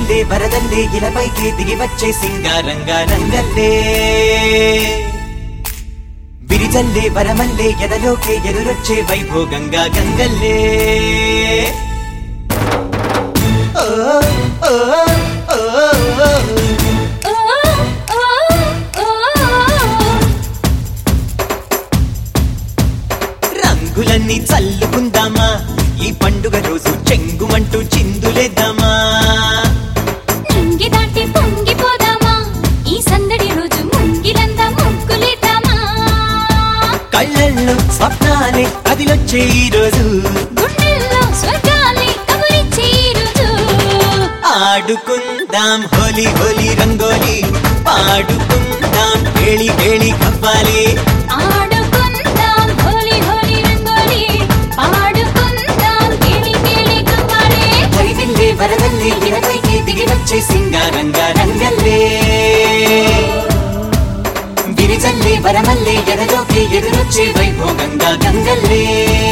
విరిజల్లే వరదల్లే ఇలపైకి దిగి వచ్చే సింగారంగా రంగల్లే విరిజల్లే వరమల్లే ఎదలోకే ఎదురొచ్చే వైభోగంగా గంగల్లే ఓ ఓ ఓ ఓ. ఓ ఓ ఓ రంగులన్నీ చల్లుకుందామా ఈ పండుగ రోజు చెంగుమంటూ చిందులేద్దామా నింగి దాటి పొంగిపోదామా ఈ సందడి రోజు ముంగిలంతా ముగ్గులేద్దామా కళ్ళల్లో స్వప్నాలే కదిలొచ్చే ఈ రోజు గుండెల్లో స్వర్గాలే కబురిచ్చే ఈ రోజు ఆడుకుందాం హోలీ హోలీ రంగోలి పాడుకుందాం కేళి కేళి కవ్వాలి ఆడుకుందాం హోలీ హోలీ రంగోలి పాడుకుందాం కేళి కేళి కవ్వాలి హరివిల్లే వరదల్లే ఇరవైకి దిగి వచ్చే సింగారంగా రంగల్లే గిరిజల్లే వరమల్లే ఎడలోకి ఎదురొచ్చే వైభోగంగా గంగల్లే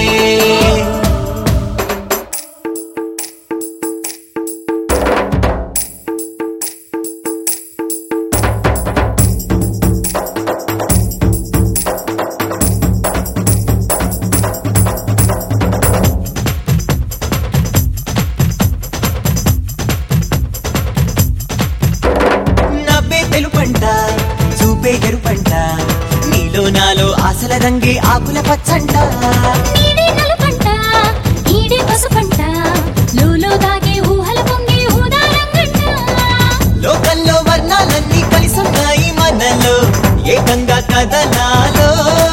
నవ్వే తెలుపంట చూపే ఎరుపంట నీలో నాలో ఆశల రంగే ఆకుల పచ్చంట నీడే నలుపంట ఈడే పసుపంట లోలో దాగే ఊహల పొంగే ఊదారంగంట లోకంలో వర్ణాలన్నీ కలిసున్నాయి మనలో ఏకంగా కదలాలో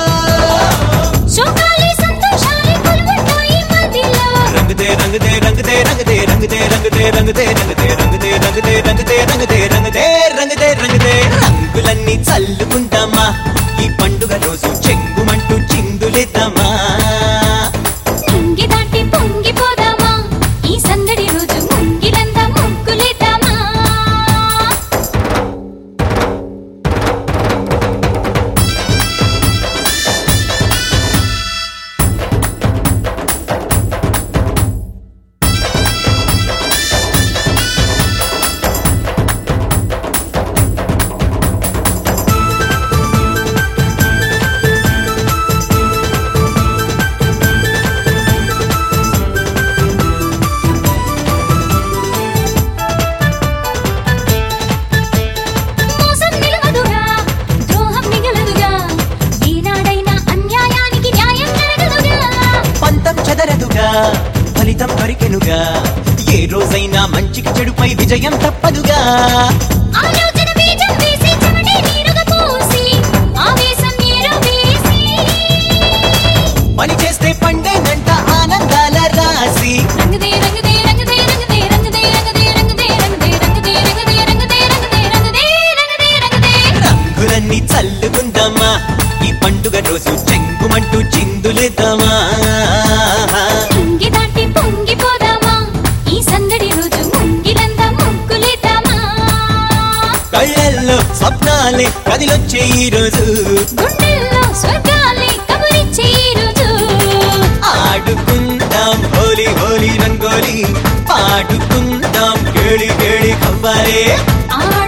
శోకాలే సంతోషాలే కొలువుంటాయి మదిలో రంగుదే రంగుదే రంగుదే రంగుదే రంగుదే రంగుదే రంగుదే రంగుదే రంగుదే రంగుదే రంగుదే రంగుదే రంగుదే రంగుదే రంగుదే రంగులన్నీ చల్లుకుంటామా ఈ పండుగ రోజు చెంగుమంటూ చిందులేద్దామా నింగి దాటి పొంగిపోదామా ఈ సందడి రోజు ముంగిలంతా ముగ్గులేద్దామా మోసం నిలవదుగా ద్రోహం మిగలదుగా ఈనాడైనా అన్యాయానికి న్యాయం జరగదుగా పంతం చెదరదుగా ఫలితం పరికెనుగా ఏ రోజైనా మంచికి చెడుపై విజయం తప్పదుగా ఆలోచన బీజం వేసి చెమటే నీరుగా పోసి ఆవేశం నీరు వేసి పని చేస్తే పండేనంట ఆనందాల రాసి రంగుదే రంగుదే రంగుదే రంగుదే రంగుదే రంగుదే రంగుదే రంగుదే రంగుదే రంగుదే రంగుదే రంగుదే రంగుదే రంగుదే రంగుదే రంగులన్నీ చల్లుకుందామా ఈ పండుగ రోజు చెంగుమంటూ చిందులేద్దామా పొంగి దాటి పొంగిపోదామా ఈ సందడి రోజు ముంగిలంతా ముగ్గులేద్దామా కళ్ళల్లో స్వప్నాలే కదిలొచ్చే ఈ రోజు గుండెల్లో స్వర్గాలే కబురిచ్చే ఈ రోజు ఆడుకుందాం హోలీ హోలీ రంగోలి పాడుకుందాం కేళి కేళి కవ్వాలి ఆడుకుందాం